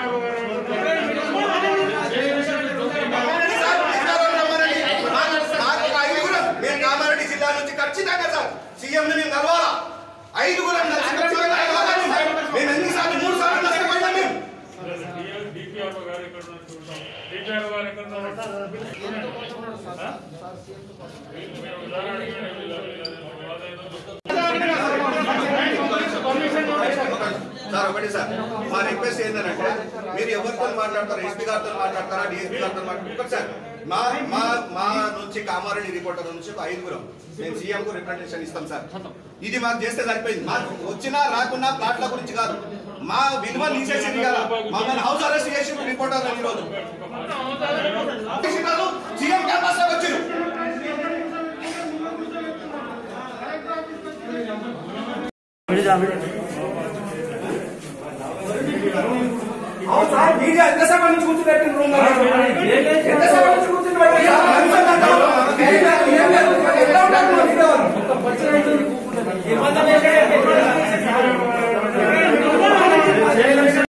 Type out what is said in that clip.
మాకు ఒక ఐదుగురం మేము కామారెడ్డి జిల్లా నుంచి ఖచ్చితంగా సార్ సీఎం ని మేము కలవాలా ఐదుగురం కలిసి ఖచ్చితంగా కలవాలి. మేము ఎన్నిసార్లు మూడు సార్లు నష్టపోయినాం మేము డిపిఆర్ఓ గారు ఎక్కడ ఉన్నారు చూద్దాం డిపిఆర్ఓ గారు ఎక్కడ ఉన్నారు మీరు ఉదాహరణ అడిగిన సార్ ఒకటి సార్ మా రిక్వెస్ట్ ఏంటంటే మీరు ఎవరితో మాట్లాడతారు ఎస్పీ గారితో మాట్లాడతారా డిఎస్పీ గారితో మాట్లాడతారు సార్ మా మా మా నుంచి కామారెడ్డి రిపోర్టర్ నుంచి ఒక ఐదుగురం మేము సీఎం కు రిప్రజెంటేషన్ ఇస్తాం సార్ ఇది మాకు చేస్తే సరిపోయింది మాకు వచ్చినా రాకున్నా ప్లాట్ల గురించి కాదు మా విలువ తీసేసింది కదా మమ్మల్ని హౌస్ అరెస్ట్ చేసి రిపోర్టర్ ఈ రోజు సీఎం క్యాంపస్ లోకి వచ్చారు అవును సార్ మీడియా ఎంతసేపు నుంచి కూర్చోబెట్టిన రూమ్ లో